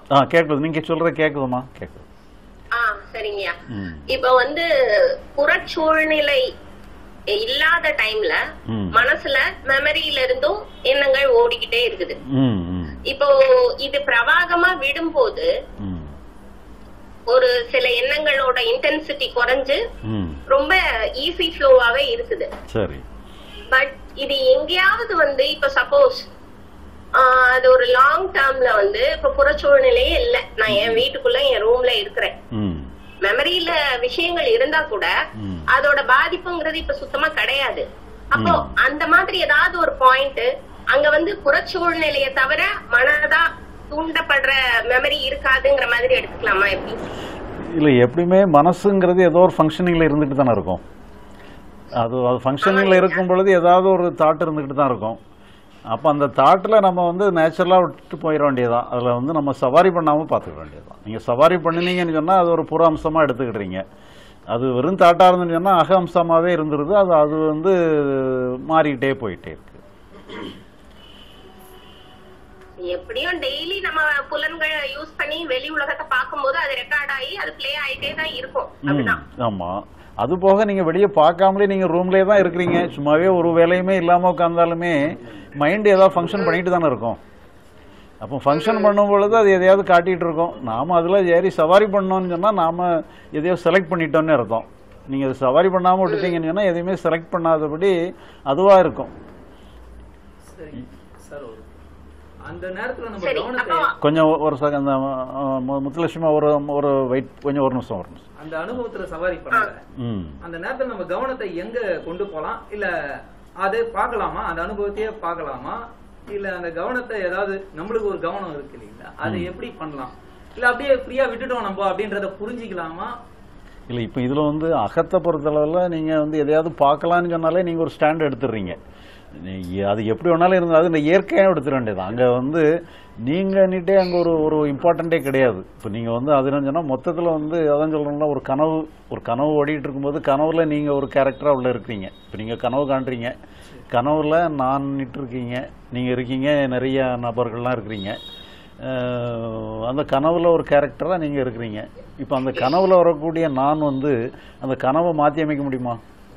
ஆ கேட்குது நீங்க சொல்ற கேட்குதுமா கேட்குது ஆ சரிங்கய்யா ம். இப்ப வந்து புறச்சூழ்நிலை இல்லாத டைம்ல ம். மனசுல மெமரியில இருந்தும் எண்ணங்கள் ஓடிக்கிட்டே இருக்குது ம் ம் இப்போ இது பிரவாகமா விடும்போது ம் ஒரு சில எண்ணங்களோட இன்டென்சிட்டி குறைஞ்சு ம் ரொம்ப ஈஸி ஃப்ளோவாவே இருக்குது சரி பட் இது எங்கேயாவது வந்து இப்ப சப்போஸ் அது ஒரு லாங் டேர்ம்ல வந்து இப்ப புறச்சூழ்நிலையே இல்ல நான் என் வீட்டுக்குள்ள என் ரூம்ல இருக்கிறேன் ம் மெமரியில விஷயங்கள் இருந்தா கூட ம். அதோட பாதிப்புங்கிறது இப்ப சுத்தமா கிடையாது அப்போ அந்த மாதிரி ஏதாவது ஒரு பாயிண்ட் அங்க வந்து புறச்சூழ்நிலையை தவிர மனதா தூண்டப்படுற மெமரி இருக்காதுங்கிற மாதிரி எடுத்துக்கலாமா எப்படி இல்லை எப்படியுமே மனசுங்கிறது ஏதோ ஒரு ஃபங்க்ஷனிங்கில் இருந்துட்டு தானே இருக்கும் அது அது ஃபங்க்ஷனிங்கில் இருக்கும் பொழுது ஏதாவது ஒரு தாட் இருந்துக்கிட்டு தான் இருக்கும் அப்போ அந்த தாட்டில் நம்ம வந்து நேச்சுரலாக விட்டு போயிட வேண்டியதுதான் அதில் வந்து நம்ம சவாரி பண்ணாமல் பார்த்துக்க வேண்டியதுதான் நீங்கள் சவாரி பண்ணினீங்கன்னு சொன்னால் அது ஒரு புற அம்சமாக எடுத்துக்கிடுறீங்க அது வெறும் தாட்டாக இருந்துன்னு சொன்னால் அக அம்சமாகவே இருந்துருது அது அது வந்து மாறிக்கிட்டே போயிட்டே இருக்கு எப்படியும் டெய்லி நம்ம புலன்களை யூஸ் பண்ணி வெளி உலகத்தை பார்க்கும்போது அது ரெக்கார்ட் ஆகி அது ப்ளே ஆயிட்டே தான் இருக்கும் அப்படிதான் ஆமாம் அது போக நீங்கள் வெளியே பார்க்காமலே நீங்கள் ரூம்லேயே தான் இருக்கிறீங்க சும்மாவே ஒரு வேலையுமே இல்லாமல் உட்காந்தாலுமே மைண்டு ஏதாவது ஃபங்க்ஷன் பண்ணிட்டு தானே இருக்கும் அப்போ ஃபங்க்ஷன் பண்ணும் பொழுது அது எதையாவது காட்டிகிட்டு இருக்கோம் நாம் அதில் ஏறி சவாரி பண்ணோம்னு சொன்னால் நாம் எதையோ செலக்ட் பண்ணிட்டோன்னு அர்த்தம் நீங்கள் அது சவாரி பண்ணாமல் விட்டுட்டீங்கன்னு சொன்னால் எதையுமே செலக்ட் பண்ணாதபடி அதுவாக இருக்கும் சரி சார் ஒரு- அந்த நேரத்துல நம்ம சரி கவனத்தை அப்போ கொஞ்சம் ஒரு செகண்ட் முத்துலட்சுமா ஒரு ஒரு வெயிட் கொஞ்சம் ஒரு நிமிஷம் ஒரு நிமிஷம் அந்த அனுபவத்துல சவாரி பண்ணல ம் அந்த நேரத்துல நம்ம கவனத்தை எங்க கொண்டு போலாம் இல்ல அதை பார்க்கலாமா அந்த அனுபவத்தையே பார்க்கலாமா இல்ல அந்த கவனத்தை ஏதாவது நம்மளுக்கு ஒரு கவனம் இருக்கு இல்லைங்களா அதை எப்படி பண்ணலாம் இல்ல அப்படியே ஃப்ரீயா விட்டுட்டோம் நம்ம அப்படின்றத புரிஞ்சுக்கலாமா இல்லை இப்போ இதில் வந்து அகத்தை பொறுத்தளவில் நீங்கள் வந்து எதையாவது பார்க்கலான்னு சொன்னாலே நீங்கள் ஒரு ஸ்டாண்ட் எடுத்துடுறீங்க நீ- அது எப்படி வேணாலும் இருந்தால் அது இந்த இயற்கையாக எடுத்துட வேண்டியது அங்கே வந்து நீங்கள் நீட்டே அங்கே ஒரு ஒரு இம்பார்ட்டண்ட்டே கிடையாது இப்போ நீங்கள் வந்து அது என்ன சொன்னால் மொத்தத்தில் வந்து அதான் சொல்லணும்னா ஒரு கனவு ஒரு கனவு ஓடிட்டு இருக்கும்போது கனவுல நீங்கள் ஒரு கேரக்டராக உள்ள இருக்கிறீங்க இப்போ நீங்கள் கனவு காண்றீங்க கனவுல நான் நிட்டு இருக்கீங்க நீங்கள் இருக்கீங்க நிறைய நபர்கள்லாம் இருக்கிறீங்க அஹ் அந்த கனவுல ஒரு கேரக்டராக நீங்கள் இருக்கிறீங்க இப்போ அந்த கனவுல வரக்கூடிய நான் வந்து அந்த கனவை மாற்றி அமைக்க முடியுமா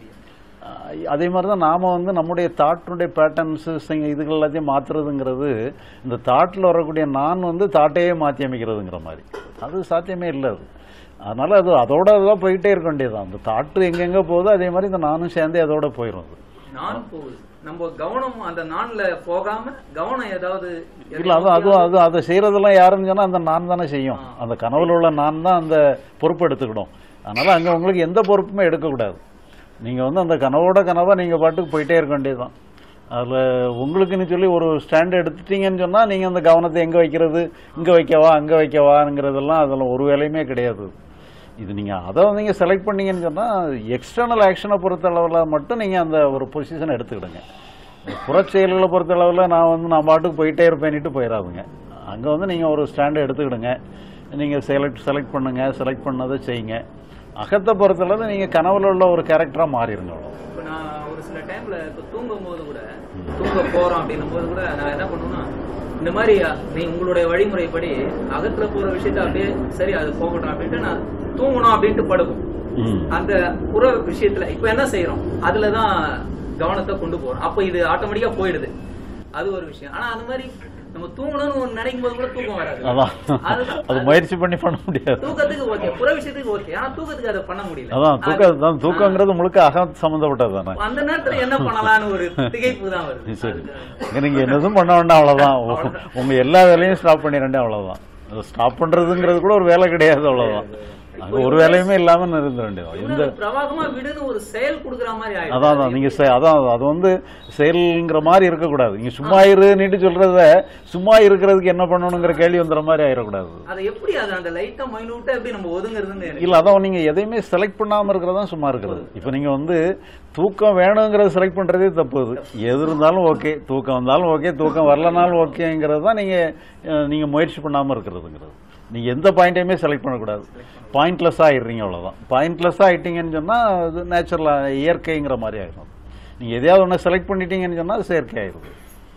அஹ் அதே மாதிரி தான் நாம் வந்து நம்முடைய தாட்டினுடைய பேட்டர்ன்ஸு இதுகள் எல்லாத்தையும் மாற்றுறதுங்கிறது இந்த தாட்டில் வரக்கூடிய நான் வந்து தாட்டையே மாற்றி அமைக்கிறதுங்கிற மாதிரி அது சாத்தியமே இல்லை அது அதனால் அது அதோட தான் போயிட்டே இருக்க வேண்டியதுதான் அந்த தாட்டு எங்கெங்கே போகுதோ அதே மாதிரி இந்த நானும் சேர்ந்தே அதோட போயிடும் அது நான் போகுது நம்ம கவனம் அந்த நான்ல போகாம கவனம் ஏதாவது இல்ல அது அது அது அதை செய்யறதெல்லாம் யாருன்னு சொன்னா அந்த நான் தானே செய்யும் அந்த கனவுல உள்ள நான் தான் அந்த பொறுப்பு எடுத்துக்கிடும் அதனால அங்க உங்களுக்கு எந்த பொறுப்புமே எடுக்கக்கூடாது நீங்க வந்து அந்த கனவோட கனவா நீங்க பாட்டுக்கு போயிட்டே இருக்க வேண்டியதுதான் அதுல உங்களுக்குன்னு சொல்லி ஒரு ஸ்டாண்ட் எடுத்துட்டீங்கன்னு சொன்னா நீங்க அந்த கவனத்தை எங்க வைக்கிறது இங்க வைக்கவா அங்க வைக்கவாங்கிறதெல்லாம் அதெல்லாம் ஒரு வேலையுமே கிடையாது இது நீங்க அதை நீங்க செலக்ட் பண்ணீங்கன்னு சொன்னா எக்ஸ்டர்னல் ஆக்ஷனை பொறுத்த அளவுல மட்டும் நீங்க அந்த ஒரு பொசிஷனை எடுத்துக்கிடுங்க புறச் செயல்களை பொறுத்த அளவுல நான் வந்து நான் பாட்டுக்கு போயிட்டே இருப்பேன்னுட்டு போயிடாதுங்க அங்க வந்து நீங்க ஒரு ஸ்டாண்டை எடுத்துக்கிடுங்க நீங்க செலக்ட் செலக்ட் பண்ணுங்க செலக்ட் பண்ணதை செய்யுங்க அகத்தை பொறுத்தளவு நீங்க கனவுல உள்ள ஒரு கேரக்டரா மாறிடுங்க அவ்வளவு. இப்ப நான் ஒரு சில டைம்ல இப்ப தூங்கும் போது கூட தூங்க போறோம் அப்படின்னும் போது கூட நான் என்ன பண்ணுவேன்னா இந்த மாதிரி நீ உங்களுடைய வழிமுறைப்படி அகத்துல போற விஷயத்த அப்படியே சரி அது போகட்டும் அப்படின்ட்டு நான் தூங்கணும் அப்படின்ட்டு படுக்கும் ம். அந்த புற விஷயத்துல இப்ப என்ன செய்யறோம் அதுலதான் கவனத்தை கொண்டு போறோம் அப்ப இது ஆட்டோமேட்டிக்கா போயிடுது அது ஒரு விஷயம் ஆனா அந்த மாதிரி நம்ம தூங்கணும்னு ஒண்ணு நினைக்கும் போது கூட தூக்கம் வராது அதான் அதுதான். அது முயற்சி பண்ணி பண்ண முடியாது தூக்கத்துக்கு ஓகே புற விஷயத்துக்கு ஓகே ஆனா தூக்கத்துக்கு அதை பண்ண முடியல அதான் தூக்கம் தான் தூக்கங்கிறது முழுக்க அகம் சம்பந்தப்பட்டது தானே அந்த நேரத்துல என்ன பண்ணலாம்னு ஒரு திகைப்பு தான் வருது சரி இங்க நீங்க என்னதும் பண்ண வேண்டாம் அவ்வளவுதான் உ- உங்க எல்லா வேலையும் ஸ்டாப் பண்ணிடண்டே அவ்வளவுதான் ஸ்டாப் பண்றதுங்கிறது கூட ஒரு வேலை கிடையாது அவ்வளவுதான் அங்க ஒரு வேலையுமே இல்லாம இருந்த வேண்டியது எந்த இவ்வளவு பிரவாகமா விடுன்னு ஒரு செயல் குடுக்குற மாதிரி ஆயிடுது அதான் அதான் நீங்க செ- அதான் அது வந்து செயல்ங்கிற மாதிரி இருக்கக்கூடாது நீங்க சும்மா இருன்னுட்டு சொல்றத சும்மா இருக்கிறதுக்கு என்ன பண்ணணுங்கிற கேள்வி வந்துற மாதிரி ஆயிடக்கூடாது அதை எப்படி அது அந்த லைட்டா மைனூட்டா எப்படி நம்ம ஒதுங்குறதுன்னு எனக்கு இல்ல அதான் நீங்க எதையுமே செலக்ட் பண்ணாம இருக்கிறதா சும்மா இருக்கிறது இப்ப நீங்க வந்து தூக்கம் வேணுங்கிறத செலக்ட் பண்றதே தப்பு அது எது இருந்தாலும் ஓகே தூக்கம் வந்தாலும் ஓகே தூக்கம் வரலனாலும் ஓகேங்கிறது தான் நீங்க அஹ், நீங்க முயற்சி பண்ணாம இருக்கிறதுங்கிறது நீங்க எந்த பாயிண்ட்டையுமே செலக்ட் பண்ணக்கூடாது பாயிண்ட்லெஸ் ஆயிடுறீங்க அவ்வளவுதான் பாயிண்ட்லெஸ் ஆயிட்டீங்கன்னு சொன்னா அது நேச்சுரலா இயற்கைங்கிற மாதிரி ஆயிடும் நீங்க எதையாவது ஒன்று செலக்ட் பண்ணிட்டீங்கன்னு சொன்னா அது செயற்கை ஆயிடுது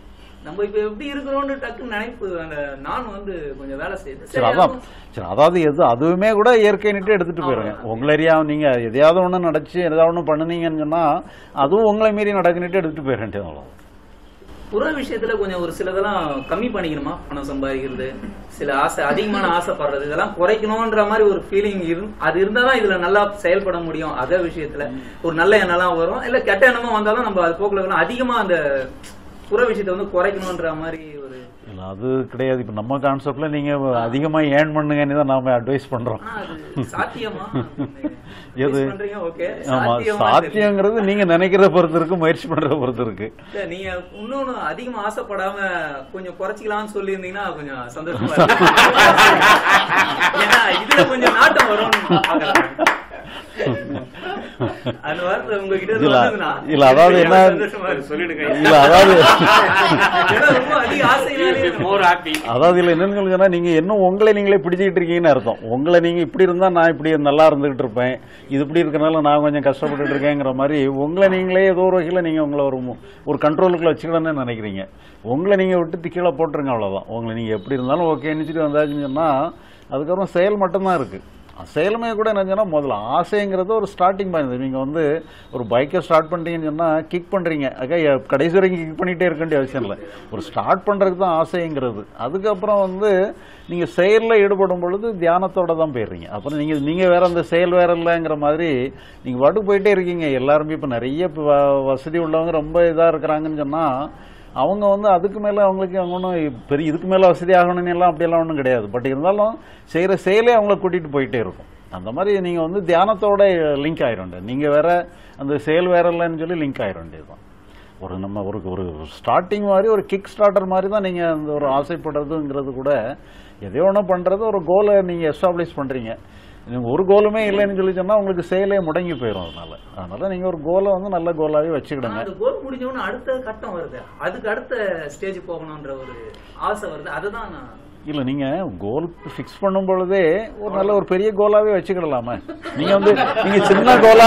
நம்ம இப்ப எப்படி இருக்கிறோம்னு டக்குன்னு நினைப்பு அந்த நான் வந்து கொஞ்சம் வேலை செய்யுது சரி அதான் சரி அதாவது எது அதுவுமே கூட இயற்கைன்னுட்டு எடுத்துட்டு போயிருங்க உங்களை அறியா நீங்க எதையாவது ஒண்ணு நடச்சு எதாவது ஒண்ணு பண்ணுனீங்கன்னு சொன்னா அதுவும் உங்களை மீறி நடக்குன்னுட்டு எடுத்துட்டு போயிட வேண்டியது அவ்வளவுதான். புற விஷயத்துல கொஞ்சம் ஒரு சிலதெல்லாம் கம்மி பண்ணிக்கணுமா பணம் சம்பாதிக்கிறது சில ஆசை அதிகமான ஆசைப்படுறது இதெல்லாம் குறைக்கணும்ன்ற மாதிரி ஒரு ஃபீலிங் இரு அது இருந்தாதான் இதுல நல்லா செயல்பட முடியும் அதே விஷயத்துல ஒரு நல்ல எண்ணம்லாம் வரும் இல்ல கெட்ட எண்ணமா வந்தாலும் நம்ம அது போக்குல இருக்கலாம். அதிகமா அந்த புற விஷயத்தை வந்து குறைக்கணும்ன்ற மாதிரி ஒரு இல்ல அது கிடையாது இப்ப நம்ம கான்செப்ட்ல நீங்க அதிகமா ஏர்ன் பண்ணுங்கன்னு தான் நாம அட்வைஸ் பண்றோம் ஆனா அது சாத்தியமா எது? Advice பண்றீங்க ஓகே ஆமா சாத்தியமா தெரியல. சாத்தியங்கிறது நீங்க நினைக்கிறத பொறுத்து இருக்கு முயற்சி பண்றத பொறுத்து இருக்கு இல்ல, நீங்க இன்னொன்னு அதிகமா ஆசைப்படாம கொஞ்சம் குறைச்சிக்கலாம்னு சொல்லி இருந்தீங்கன்னா கொஞ்சம் சந்தோஷமா இருக்கும் ஏன்னா இதுல கொஞ்சம் நாட்டம் வரும்னு பாக்குறேன். அந்த வார்த்தை உங்ககிட்ட இருந்து இல்ல வந்ததுன்னா, இல்ல அதாவது என்ன சந்தோஷமா இருக்கும். சொல்லிடுங்க இல்ல அதாவது ஏன்னா ரொம்ப அதிக ஆசைனாலே மோர் ஹாப்பி அதாவது இல்ல என்னன்னு சொல்லுங்கன்னா நீங்க இன்னும் உங்களை நீங்களே பிடிச்சிக்கிட்டு இருக்கீங்கன்னு அர்த்தம் உங்களை நீங்க இப்படி இருந்தா நான் இப்படி நல்லா இருந்துகிட்டு இருப்பேன் இது இப்படி இருக்கனால நான் கொஞ்சம் கஷ்டப்பட்டுட்டு இருக்கேங்கிற மாதிரி உங்களை நீங்களே ஏதோ ஒரு வகையில நீங்க உங்களை ஒரு மு- ஒரு கண்ட்ரோலுக்குள்ள வச்சுக்கணும்னு நினைக்கிறீங்க உங்களை நீங்க விட்டு கீழே போட்டுருங்க அவ்வளவுதான் உங்களை நீங்க எப்படி இருந்தாலும் ஓகே நினைச்சிட்டு வந்தாச்சுன்னு சொன்னா அதுக்கப்புறம் செயல் மட்டும்தான் இருக்கு செயலுமே கூட என்னச்சுன்னா முதல்ல ஆசைங்கிறது ஒரு ஸ்டார்டிங் பாயிண்ட் நீங்க வந்து ஒரு பைக்கை ஸ்டார்ட் பண்ணிட்டீங்கன்னு சொன்னா கிக் பண்றீங்க அக்கா எ- கடைசி வரைக்கும் கிக் பண்ணிட்டே இருக்க வேண்டிய அவசியம் இல்லை ஒரு ஸ்டார்ட் பண்றதுக்கு தான் ஆசைங்கிறது அதுக்கப்புறம் வந்து நீங்க செயல்ல ஈடுபடும் பொழுது தியானத்தோட தான் போயிடுறீங்க அப்புறம் நீங்க நீங்க வேற அந்த செயல் வேற இல்லைங்கிற மாதிரி நீங்க பாட்டுக்கு போயிட்டே இருக்கீங்க எல்லாருமே இப்ப நிறைய இப்ப வ- வசதி உள்ளவங்க ரொம்ப இதா இருக்கிறாங்கன்னு சொன்னா அவங்க வந்து அதுக்கு மேல அவங்களுக்கு அவங்க ஒன்றும் பெரிய இதுக்கு மேல வசதி ஆகணும்னு எல்லாம் அப்படியெல்லாம் ஒன்றும் கிடையாது பட் இருந்தாலும் செய்யற செயலே அவங்கள கூட்டிட்டு போயிட்டே இருக்கும் அந்த மாதிரி நீங்க வந்து தியானத்தோட லிங்க் ஆயிரும் நீங்க வேற அந்த செயல் வேற இல்லைன்னு சொல்லி லிங்க் ஆயிரும் வேண்டியதுதான் ஒரு நம்ம ஒரு ஒரு ஸ்டார்டிங் மாதிரி ஒரு கிக் ஸ்டார்டர் மாதிரி தான் நீங்க அந்த ஒரு ஆசைப்படுறதுங்கிறது கூட எதையோ ஒன்று பண்றது ஒரு கோலை நீங்க எஸ்டாப்ளிஷ் பண்றீங்க நீங்க ஒரு கோலுமே இல்லைன்னு சொல்லி சொன்னா உங்களுக்கு செயலே முடங்கி போயிடும் அதனால அதனால நீங்க ஒரு கோலை வந்து நல்ல கோலாவே வச்சுக்கிடுங்க அந்த கோல் முடிஞ்ச உடனே அடுத்த கட்டம் வருது அதுக்கு அடுத்த ஸ்டேஜ் போகணும்ன்ற ஒரு ஆசை வருது அதுதான் நான் இல்ல நீங்க கோல் ஃபிக்ஸ் பண்ணும் பொழுதே ஒரு நல்ல ஒரு பெரிய கோலாவே வச்சுக்கிடலாமே நீங்க வந்து நீங்க சின்ன கோலா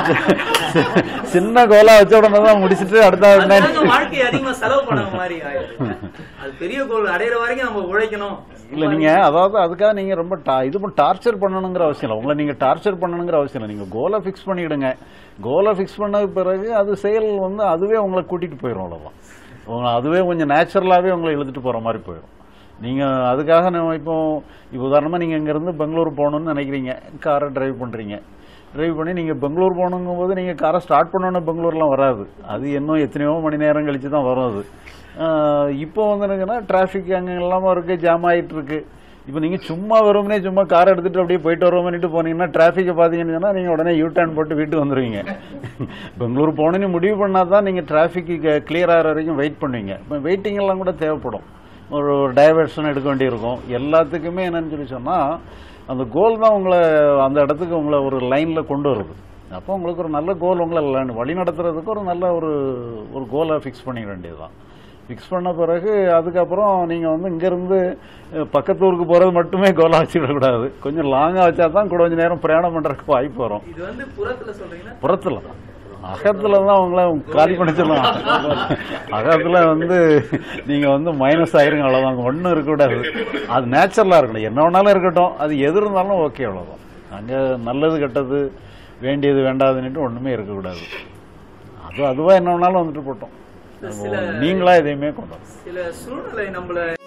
சின்ன கோலா வச்ச உடனே தான் முடிச்சிட்டு அடுத்த அதுதாங்க வாழ்க்கையை அதிகமா செலவு பண்ண மாதிரி ஆயிடுது அது பெரிய கோல் அடையிற வரைக்கும் நம்ம உழைக்கணும் இல்ல நீங்க அதாவது அதுக்காக நீங்க ரொம்ப டா- இது டார்ச்சர் பண்ணணுங்கிற அவசியம் இல்லை உங்களை நீங்க டார்ச்சர் பண்ணணுங்கிற அவசியம் இல்லை நீங்க கோலை ஃபிக்ஸ் பண்ணிடுங்க கோலை ஃபிக்ஸ் பண்ண பிறகு அது செயல் வந்து அதுவே உங்களை கூட்டிட்டு போயிடும் அவ்வளவுதான் உங்களை அதுவே கொஞ்சம் நேச்சுரலாவே உங்களை இழுத்துட்டு போற மாதிரி போயிடும் நீங்க அதுக்காக நம்ம இப்போ இப்போ உதாரணமா நீங்க இங்க இருந்து பெங்களூர் போகணும்னு நினைக்கிறீங்க காரை டிரைவ் பண்றீங்க டிரைவ் பண்ணி நீங்க பெங்களூர் போகணுங்கும் போது நீங்க காரை ஸ்டார்ட் பண்ணோன்னு பெங்களூர்லாம் வராது அது இன்னும் எத்தனையோ மணி நேரம் கழிச்சு தான் வரும் அது ஆஹ் இப்போ வந்து என்னங்கன்னா டிராஃபிக் அங்கே எல்லாமே இருக்கு ஜாம் ஆயிட்டு இருக்கு இப்போ நீங்க சும்மா வெறுமனே சும்மா கார் எடுத்துட்டு அப்படியே போயிட்டு வரோம்னுட்டு போனீங்கன்னா டிராஃபிக்கை பார்த்தீங்கன்னு சொன்னா நீங்க உடனே யூ டர்ன் போட்டு வீட்டுக்கு வந்துருவீங்க பெங்களூர் போகணும்னு முடிவு பண்ணாதான் தான் நீங்க டிராஃபிக் கிளியர் ஆகிற வரைக்கும் வெயிட் பண்ணுவீங்க இப்போ வெயிட்டிங் எல்லாம் கூட தேவைப்படும் ஒரு டைவர்ஷன் எடுக்க வேண்டியிருக்கும் எல்லாத்துக்குமே என்னன்னு சொல்லி சொன்னா அந்த கோல் தான் உங்களை அந்த இடத்துக்கு உங்களை ஒரு லைன்ல கொண்டு வருது அப்போ உங்களுக்கு ஒரு நல்ல கோல் உங்களை line- வழி நடத்துறதுக்கு ஒரு நல்ல ஒரு ஒரு கோலை ஃபிக்ஸ் பண்ணிட வேண்டியதுதான் ஃபிக்ஸ் பண்ண பிறகு அதுக்கப்புறம் நீங்க வந்து இங்கிருந்து அஹ், பக்கத்து ஊருக்கு போறது மட்டுமே கோலா வச்சுக்கிடக்கூடாது கொஞ்சம் லாங்கா வச்சா தான் கூட கொஞ்சம் நேரம் பிரயாணம் பண்றதுக்கு வாய்ப்பு வரும் இது வந்து புறத்துல சொல்றீங்கன்னா புறத்துல தான் அகத்துல தான் உங்களை காலி பண்ணி சொல்லலாம் அகத்துல வந்து நீங்க வந்து மைனஸ் ஆயிருங்க அவ்வளவுதான் ஒன்றும் இருக்கக்கூடாது அது நேச்சுரலா இருக்கணும் என்ன வேணாலும் இருக்கட்டும் அது எது இருந்தாலும் ஓகே அவ்வளவுதான் அங்க நல்லது கெட்டது வேண்டியது வேண்டாதுன்னுட்டு ஒண்ணுமே இருக்கக்கூடாது அது அதுவா என்ன வேணாலும் வந்துட்டு போட்டோம் சில- நீங்களா எதையுமே கொண்டு வரணும் சில சூழ்நிலை நம்மள